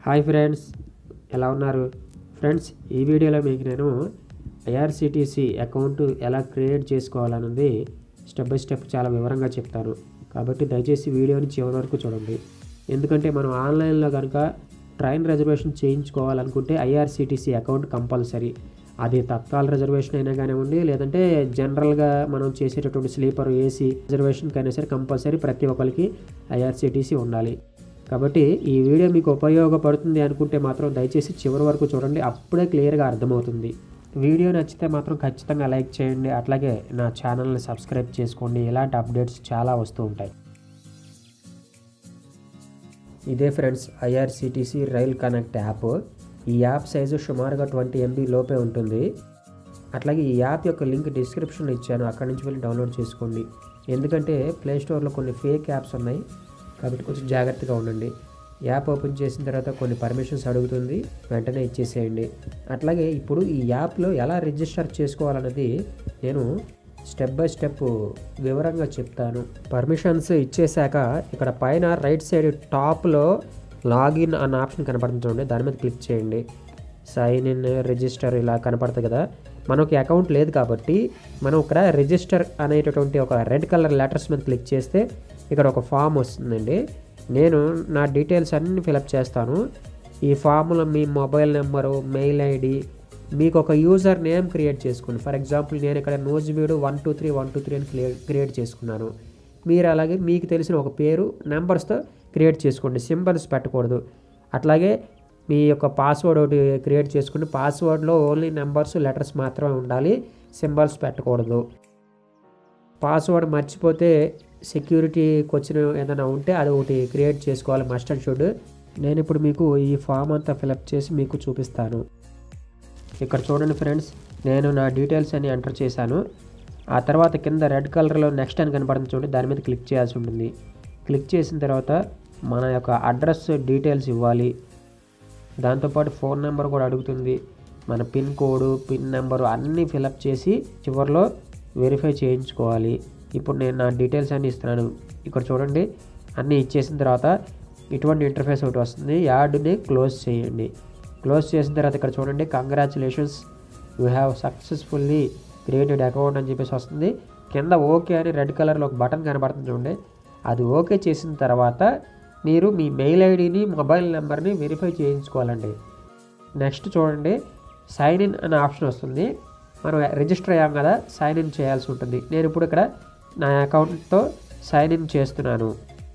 hi friends ఎలా ఉన్నారు friends ఈ వీడియోలో మీకు నేను ఐఆర్సిటీసీ అకౌంట్ ఎలా క్రియేట్ చేసుకోవాలన్నది స్టెప్ బై స్టెప్ చాలా వివరంగా చెప్తాను కాబట్టి దయచేసి వీడియోని చివరి వరకు చూడండి ఎందుకంటే మనం ఆన్లైన్లో కనుక ట్రైన్ రిజర్వేషన్ చేయించుకోవాలనుకుంటే ఐఆర్సిటీసీ అకౌంట్ కంపల్సరీ అది తత్కాల రిజర్వేషన్ అయినా కానివ్వండి లేదంటే జనరల్గా మనం చేసేటటువంటి స్లీపర్ ఏసీ రిజర్వేషన్కి అయినా సరే కంపల్సరీ ప్రతి ఒక్కరికి ఐఆర్సిటీసీ ఉండాలి కాబట్టి ఈ వీడియో మీకు ఉపయోగపడుతుంది అనుకుంటే మాత్రం దయచేసి చివరి వరకు చూడండి అప్పుడే క్లియర్గా అర్థమవుతుంది వీడియో నచ్చితే మాత్రం ఖచ్చితంగా లైక్ చేయండి అట్లాగే నా ఛానల్ని సబ్స్క్రైబ్ చేసుకోండి ఇలాంటి అప్డేట్స్ చాలా వస్తూ ఉంటాయి ఇదే friends IRCTC rail connect app ఈ యాప్ సైజు సుమారుగా ట్వంటీ ఎంబీ లోపే ఉంటుంది అట్లాగే ఈ యాప్ యొక్క లింక్ డిస్క్రిప్షన్లో ఇచ్చాను అక్కడి నుంచి వెళ్ళి డౌన్లోడ్ చేసుకోండి ఎందుకంటే ప్లే స్టోర్లో కొన్ని ఫేక్ యాప్స్ ఉన్నాయి కాబట్టి కొంచెం జాగ్రత్తగా ఉండండి యాప్ ఓపెన్ చేసిన తర్వాత కొన్ని పర్మిషన్స్ అడుగుతుంది వెంటనే ఇచ్చేసేయండి అట్లాగే ఇప్పుడు ఈ యాప్లో ఎలా రిజిస్టర్ చేసుకోవాలన్నది నేను స్టెప్ బై స్టెప్ వివరంగా చెప్తాను పర్మిషన్స్ ఇచ్చేశాక ఇక్కడ పైన రైట్ సైడ్ టాప్లో లాగిన్ అన్న ఆప్షన్ కనపడుతుంది చూడండి దాని మీద క్లిక్ చేయండి సైన్ ఇన్ రిజిస్టర్ ఇలా కనపడుతుంది కదా మనకి అకౌంట్ లేదు కాబట్టి మనం ఇక్కడ రిజిస్టర్ అనేటటువంటి ఒక రెడ్ కలర్ లెటర్స్ మీద క్లిక్ చేస్తే ఇక్కడ ఒక ఫామ్ వస్తుందండి నేను నా డీటెయిల్స్ అన్నీ ఫిలప్ చేస్తాను ఈ ఫామ్లో మీ మొబైల్ నెంబరు మెయిల్ ఐడి మీకు ఒక యూజర్ నేమ్ క్రియేట్ చేసుకోండి ఫర్ ఎగ్జాంపుల్ నేను ఇక్కడ నోజ్ వీడు one two three one two three అని క్రియేట్ చేసుకున్నాను మీరు అలాగే మీకు తెలిసిన ఒక పేరు నెంబర్స్తో క్రియేట్ చేసుకోండి సింబల్స్ పెట్టకూడదు అట్లాగే మీ యొక్క పాస్వర్డ్ ఒకటి క్రియేట్ చేసుకుని పాస్వర్డ్లో ఓన్లీ నెంబర్స్ లెటర్స్ మాత్రమే ఉండాలి సింబల్స్ పెట్టకూడదు పాస్వర్డ్ మర్చిపోతే సెక్యూరిటీకి వచ్చిన ఏదైనా ఉంటే అది ఒకటి క్రియేట్ చేసుకోవాలి మస్ట్ అండ్ షుడ్ నేను ఇప్పుడు మీకు ఈ ఫామ్ అంతా ఫిలప్ చేసి మీకు చూపిస్తాను ఇక్కడ చూడండి ఫ్రెండ్స్ నేను నా డీటెయిల్స్ అని ఎంటర్ చేశాను ఆ తర్వాత కింద రెడ్ కలర్లో నెక్స్ట్ అని కనపడుతుంది చూడండి దాని మీద క్లిక్ చేయాల్సి ఉంటుంది క్లిక్ చేసిన తర్వాత మన యొక్క అడ్రస్ డీటెయిల్స్ ఇవ్వాలి దాంతోపాటు ఫోన్ నెంబర్ కూడా అడుగుతుంది మన పిన్ కోడ్ పిన్ నెంబరు అన్నీ ఫిలప్ చేసి చివరిలో వెరిఫై చేయించుకోవాలి ఇప్పుడు నేను నా డీటెయిల్స్ అన్నీ ఇస్తున్నాను ఇక్కడ చూడండి అన్నీ ఇచ్చేసిన తర్వాత ఇటువంటి ఇంటర్ఫేస్ ఒకటి వస్తుంది యాడ్ని క్లోజ్ చేయండి క్లోజ్ చేసిన తర్వాత ఇక్కడ చూడండి congratulations you have successfully created account అని చెప్పేసి వస్తుంది కింద ఓకే అని రెడ్ కలర్లో ఒక బటన్ కనబడుతుంది చూడండి అది ఓకే చేసిన తర్వాత మీరు మీ మెయిల్ ఐడిని మొబైల్ నెంబర్ని వెరిఫై చేయించుకోవాలండి నెక్స్ట్ చూడండి సైన్ ఇన్ అనే ఆప్షన్ వస్తుంది మనం రిజిస్టర్ అయ్యాం కదా సైన్ ఇన్ చేయాల్సి ఉంటుంది నేను ఇప్పుడు ఇక్కడ నా అకౌంట్తో సైన్ ఇన్ చేస్తున్నాను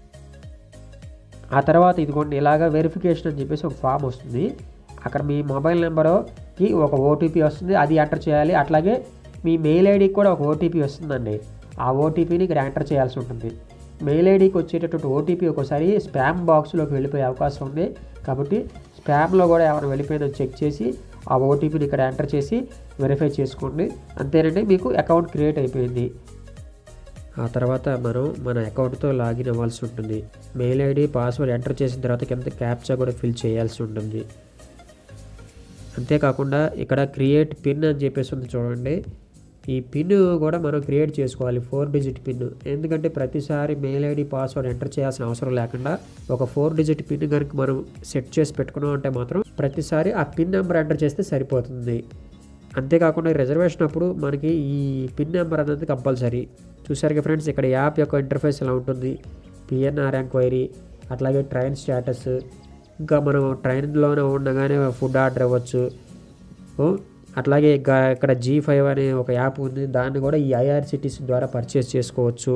ఆ తర్వాత ఇదిగోండి ఇలాగ వెరిఫికేషన్ అని చెప్పేసి ఒక ఫామ్ వస్తుంది అక్కడ మీ మొబైల్ నెంబర్కి ఒక ఓటీపీ వస్తుంది అది ఎంటర్ చేయాలి అట్లాగే మీ మెయిల్ ఐడికి కూడా ఒక ఓటీపీ వస్తుందండి ఆ ఓటీపీని ఇక్కడ ఎంటర్ చేయాల్సి ఉంటుంది మెయిల్ ఐడికి వచ్చేటటువంటి ఓటీపీ ఒకసారి స్పామ్ బాక్స్లోకి వెళ్ళిపోయే అవకాశం ఉంది కాబట్టి స్పామ్లో కూడా ఎవరు వెళ్ళిపోయిందో చెక్ చేసి ఆ ఓటీపీని ఇక్కడ ఎంటర్ చేసి వెరిఫై చేసుకోండి అంతేనండి మీకు అకౌంట్ క్రియేట్ అయిపోయింది ఆ తర్వాత మనం మన అకౌంట్తో లాగిన్ అవ్వాల్సి ఉంటుంది మెయిల్ ఐడి పాస్వర్డ్ ఎంటర్ చేసిన తర్వాత కింద క్యాప్చా కూడా ఫిల్ చేయాల్సి ఉంటుంది అంతేకాకుండా ఇక్కడ క్రియేట్ పిన్ అని చెప్పేసి ఉంది చూడండి ఈ పిన్ కూడా మనం క్రియేట్ చేసుకోవాలి ఫోర్ డిజిట్ పిన్ ఎందుకంటే ప్రతిసారి మెయిల్ ఐడి పాస్వర్డ్ ఎంటర్ చేయాల్సిన అవసరం లేకుండా ఒక ఫోర్ డిజిట్ పిన్ కనుక మనం సెట్ చేసి పెట్టుకున్నాం అంటే మాత్రం ప్రతిసారి ఆ పిన్ నెంబర్ ఎంటర్ చేస్తే సరిపోతుంది అంతేకాకుండా రిజర్వేషన్ అప్పుడు మనకి ఈ పిన్ నెంబర్ అనేది కంపల్సరీ చూసారుగా ఫ్రెండ్స్ ఇక్కడ యాప్ యొక్క ఇంటర్ఫేస్ ఎలా ఉంటుంది పిఎన్ఆర్ ఎంక్వైరీ అట్లాగే ట్రైన్ స్టేటస్ ఇంకా మనం ట్రైన్లోనే ఉండగానే ఫుడ్ ఆర్డర్ ఇవ్వచ్చు అట్లాగే ఇక్కడ జీ ఫైవ్ అనే ఒక యాప్ ఉంది దాన్ని కూడా ఈ ఐఆర్సిటీసీ ద్వారా పర్చేస్ చేసుకోవచ్చు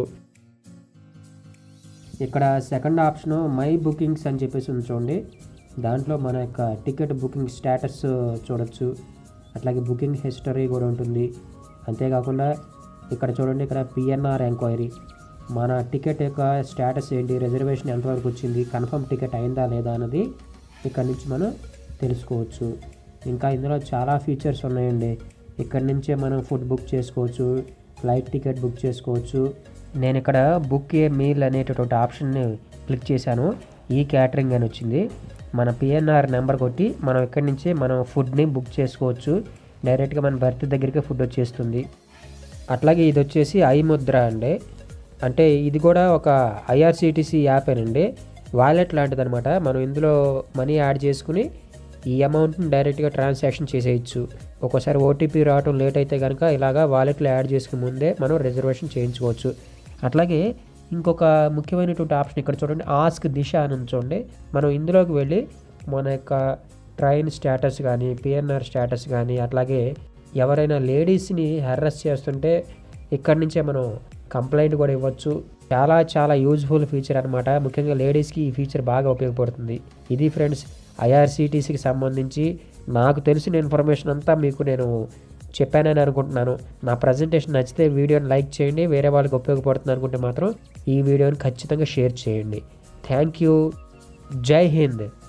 ఇక్కడ సెకండ్ ఆప్షన్ మై బుకింగ్స్ అని చెప్పేసి ఉంది చూడండి దాంట్లో మన యొక్క టికెట్ బుకింగ్ స్టేటస్ చూడొచ్చు అట్లాగే బుకింగ్ హిస్టరీ కూడా ఉంటుంది అంతేకాకుండా ఇక్కడ చూడండి ఇక్కడ పిఎన్ఆర్ ఎంక్వైరీ మన టికెట్ యొక్క స్టేటస్ ఏంటి రిజర్వేషన్ ఎంతవరకు వచ్చింది కన్ఫర్మ్ టికెట్ అయిందా లేదా అన్నది ఇక్కడ నుంచి మనం తెలుసుకోవచ్చు ఇంకా ఇందులో చాలా ఫీచర్స్ ఉన్నాయండి ఇక్కడ నుంచే మనం ఫుడ్ బుక్ చేసుకోవచ్చు ఫ్లైట్ టికెట్ బుక్ చేసుకోవచ్చు నేను ఇక్కడ బుక్ ఏ మీల్ అనేటటువంటి ఆప్షన్ని క్లిక్ చేశాను ఈ క్యాటరింగ్ అని వచ్చింది మన పిఎన్ఆర్ నెంబర్ కొట్టి మనం ఇక్కడి నుంచే మనం ఫుడ్ని బుక్ చేసుకోవచ్చు డైరెక్ట్గా మన బర్త్ దగ్గరికి ఫుడ్ వచ్చేస్తుంది అట్లాగే ఇది వచ్చేసి ఐ ముద్ర అండి అంటే ఇది కూడా ఒక ఐఆర్సిటీసీ యాపేనండి వాలెట్ లాంటిది అనమాట మనం ఇందులో మనీ యాడ్ చేసుకుని ఈ అమౌంట్ని డైరెక్ట్గా ట్రాన్సాక్షన్ చేసేయచ్చు ఒక్కోసారి ఓటీపీ రావడం లేట్ అయితే కనుక ఇలాగా వాలెట్లో యాడ్ చేసుకుని ముందే మనం రిజర్వేషన్ చేయించుకోవచ్చు అట్లాగే ఇంకొక ముఖ్యమైనటువంటి ఆప్షన్ ఇక్కడ చూడండి ఆస్క్ దిశ అని ఉంది చూడండి మనం ఇందులోకి వెళ్ళి మన యొక్క ట్రైన్ స్టేటస్ కానీ పిఎన్ఆర్ స్టేటస్ కానీ అట్లాగే ఎవరైనా లేడీస్ని హెర్రస్ చేస్తుంటే ఇక్కడి నుంచే మనం కంప్లైంట్ కూడా ఇవ్వచ్చు చాలా చాలా యూజ్ఫుల్ ఫీచర్ అనమాట ముఖ్యంగా లేడీస్కి ఈ ఫీచర్ బాగా ఉపయోగపడుతుంది ఇది ఫ్రెండ్స్ ఐఆర్సిటీసీకి సంబంధించి నాకు తెలిసిన ఇన్ఫర్మేషన్ అంతా మీకు నేను చెప్పానని అనుకుంటున్నాను నా ప్రజెంటేషన్ నచ్చితే వీడియోని లైక్ చేయండి వేరే వాళ్ళకి ఉపయోగపడుతుంది అనుకుంటే మాత్రం ఈ వీడియోని ఖచ్చితంగా షేర్ చేయండి థ్యాంక్ యూ జై హింద్